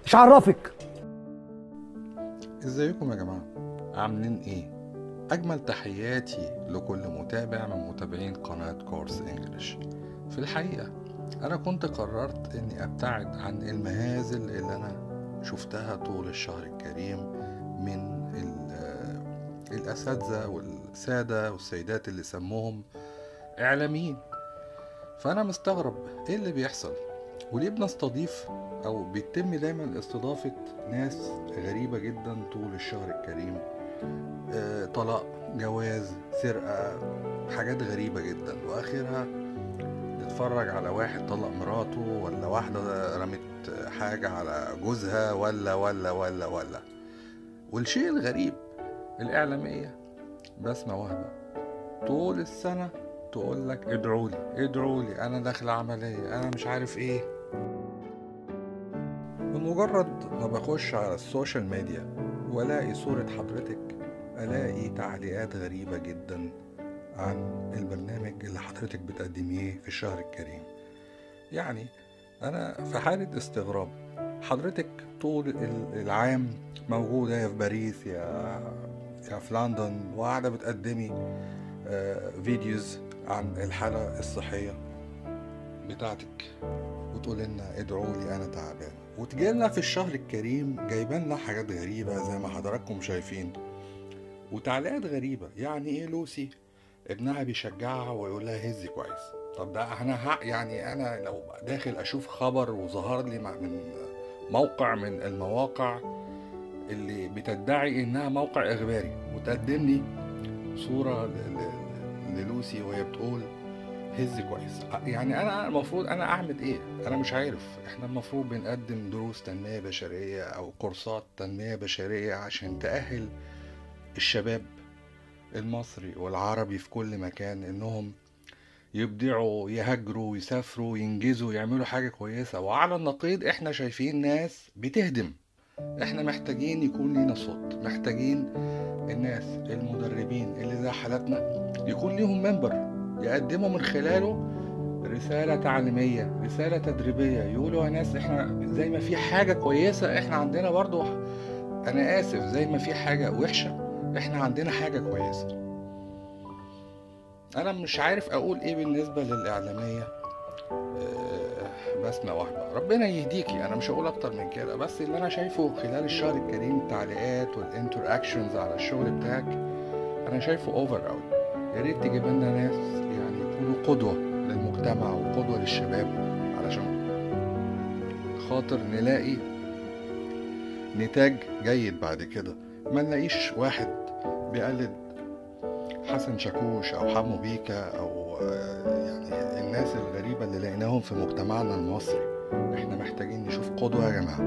مش عرفك ازيكم يا جماعة عاملين ايه اجمل تحياتي لكل متابع من متابعين قناة كورس انجلش في الحقيقة انا كنت قررت اني ابتعد عن المهازل اللي انا شفتها طول الشهر الكريم من ال- آه، الاساتذة والسادة والسيدات اللي سموهم اعلاميين فانا مستغرب ايه اللي بيحصل وليه بنستضيف او بيتم دايما استضافة ناس غريبة جدا طول الشهر الكريم آه، طلاق جواز سرقة حاجات غريبة جدا واخرها نتفرج على واحد طلق مراته ولا واحدة رمت حاجة على جوزها ولا ولا ولا ولا والشيء الغريب الإعلامية بسمة وهبة طول السنة تقول لك ادعوا لي ادعوا لي انا داخل عملية انا مش عارف ايه بمجرد ما بخش على السوشيال ميديا والاقي صورة حضرتك الاقي تعليقات غريبة جدا عن البرنامج اللي حضرتك بتقدميه في الشهر الكريم يعني انا في حالة استغراب حضرتك طول ال- العام موجودة يا في باريس يا يا في لندن وقاعدة بتقدمي آه، فيديوز عن الحالة الصحية بتاعتك وتقول لنا ادعوا لي انا تعبان وتجيلنا في الشهر الكريم جايبان لنا حاجات غريبة زي ما حضراتكم شايفين وتعليقات غريبة يعني ايه لوسي ابنها بيشجعها ويقول لها هزي كويس طب ده انا ها يعني انا لو داخل اشوف خبر وظهر لي مع- من موقع من المواقع اللي بتدعي انها موقع اخباري وتقدم لي صورة ل- ل- للوسي وهي بتقول هز كويس يعني انا المفروض انا اعمل ايه انا مش عارف احنا المفروض بنقدم دروس تنمية بشرية او كورسات تنمية بشرية عشان تأهل الشباب المصري والعربي في كل مكان انهم يبدعوا يهاجروا يسافروا ينجزوا يعملوا حاجة كويسة وعلى النقيض احنا شايفين ناس بتهدم احنا محتاجين يكون لينا صوت محتاجين الناس المدربين اللي زي حالاتنا يكون ليهم منبر يقدموا من خلاله رسالة تعليمية رسالة تدريبية يقولوا يا ناس احنا زي ما في حاجة كويسة احنا عندنا برضو انا اسف زي ما في حاجة وحشة احنا عندنا حاجة كويسة انا مش عارف اقول ايه بالنسبة للاعلامية آه، بسمة واحدة ربنا يهديكي انا مش هقول اكتر من كده بس اللي انا شايفه خلال الشهر الكريم التعليقات والانتر اكشنز على الشغل بتاعك انا شايفه اوفر قوي يا ريت تجيب لنا ناس يعني يكونوا قدوة للمجتمع وقدوة للشباب علشان خاطر نلاقي نتاج جيد بعد كده ما نلاقيش واحد بيقلد حسن شاكوش او حمو بيكا او آه، يعني الناس الغريبة اللي لقيناهم في مجتمعنا المصري احنا محتاجين نشوف قدوة يا جماعة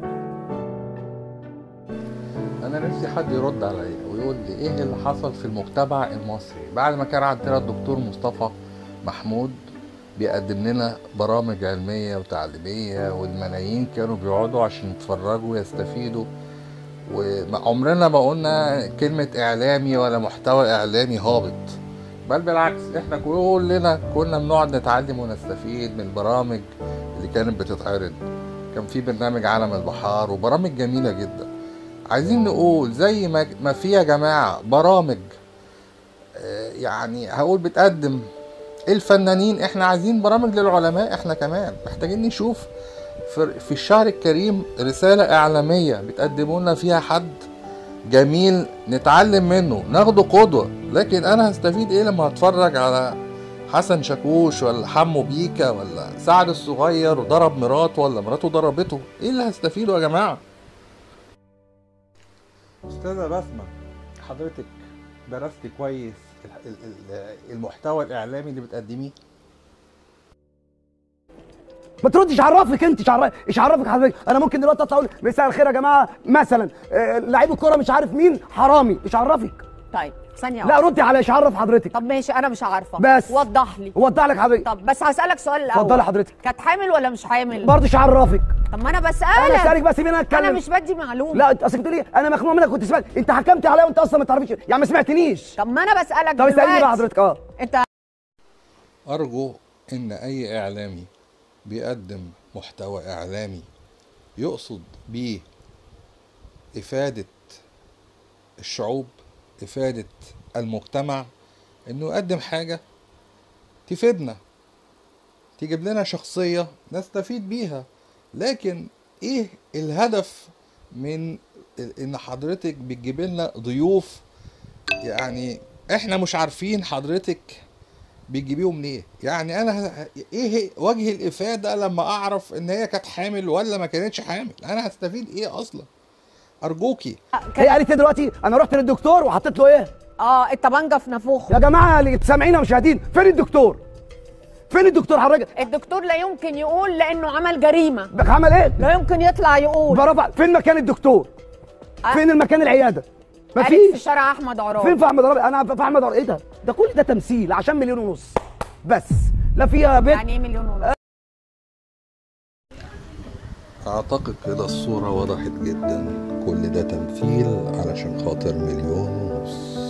انا نفسي حد يرد عليا ويقول لي ايه اللي حصل في المجتمع المصري بعد ما كان عندنا الدكتور مصطفى محمود بيقدم لنا برامج علمية وتعليمية والملايين كانوا بيقعدوا عشان يتفرجوا ويستفيدوا وعمرنا ما قلنا كلمة إعلامي ولا محتوى إعلامي هابط بل بالعكس احنا كلنا كنا بنقعد نتعلم ونستفيد من البرامج اللي كانت بتتعرض كان في برنامج عالم البحار وبرامج جميلة جدا عايزين نقول زي ما ما في يا جماعة برامج آه، يعني هقول بتقدم الفنانين احنا عايزين برامج للعلماء احنا كمان محتاجين نشوف في في الشهر الكريم رسالة إعلامية بتقدموا لنا فيها حد جميل نتعلم منه ناخده قدوة لكن أنا هستفيد إيه لما أتفرج على حسن شاكوش ولا حمو بيكا ولا سعد الصغير وضرب مراته ولا مراته ضربته إيه اللي هستفيده يا جماعة أستاذة بسمة حضرتك درستي كويس ال- ال- ال- المحتوى الإعلامي اللي بتقدميه ما تردش عرفك انت ايش عرفك ايش عرفك حضرتك انا ممكن دلوقتي اطلع اقول مساء الخير يا جماعه مثلا آه، لعيب الكوره مش عارف مين حرامي ايش عرفك طيب ثانية لا واحدة. ردي على ايش عرف حضرتك طب ماشي انا مش عارفة بس. وضح لي وضح لك حضرتك طب بس هسألك سؤال الأول اتفضلي حضرتك. كانت حامل ولا مش حامل؟ برضه ايش عرفك طب ما أنا انا بسألك اسالك بس مين انا اتكلم أنا مش بدي معلومة لا انت اصل بتقولي انا مخنوق منك كنت سمعت انت حكمت عليا وانت اصلا ما تعرفيش يعني ما سمعتنيش طب ما أنا بسألك طب اسالني بقى دلوقتي. حضرتك اه أنت أرجو إن أي إعلامي بيقدم محتوى إعلامي يقصد بيه إفادة الشعوب إفادة المجتمع إنه يقدم حاجة تفيدنا تجيب لنا شخصية نستفيد بيها لكن إيه الهدف من ال- إن حضرتك بتجيب لنا ضيوف يعني إحنا مش عارفين حضرتك بتجيبيهم ليه يعني انا ه- ايه وجه الافاده لما اعرف ان هي كانت حامل ولا ما كانتش حامل انا هستفيد ايه اصلا ارجوكي هي قالت ايه دلوقتي انا رحت للدكتور وحطيت له ايه اه الطبنجه في نافوخه يا جماعه اللي سامعين ومشاهدين فين الدكتور فين الدكتور حضرتك الدكتور لا يمكن يقول لانه عمل جريمه بك عمل ايه لا يمكن يطلع يقول برافو فين مكان الدكتور فين المكان العياده قالت في مفيش شارع احمد عراب فين في احمد ربيع انا في احمد ربيع ايه ده ده كل ده تمثيل عشان مليون ونص بس لا فيها بيت يعني ايه مليون ونص اعتقد كده الصوره وضحت جدا كل ده تمثيل علشان خاطر مليون ونص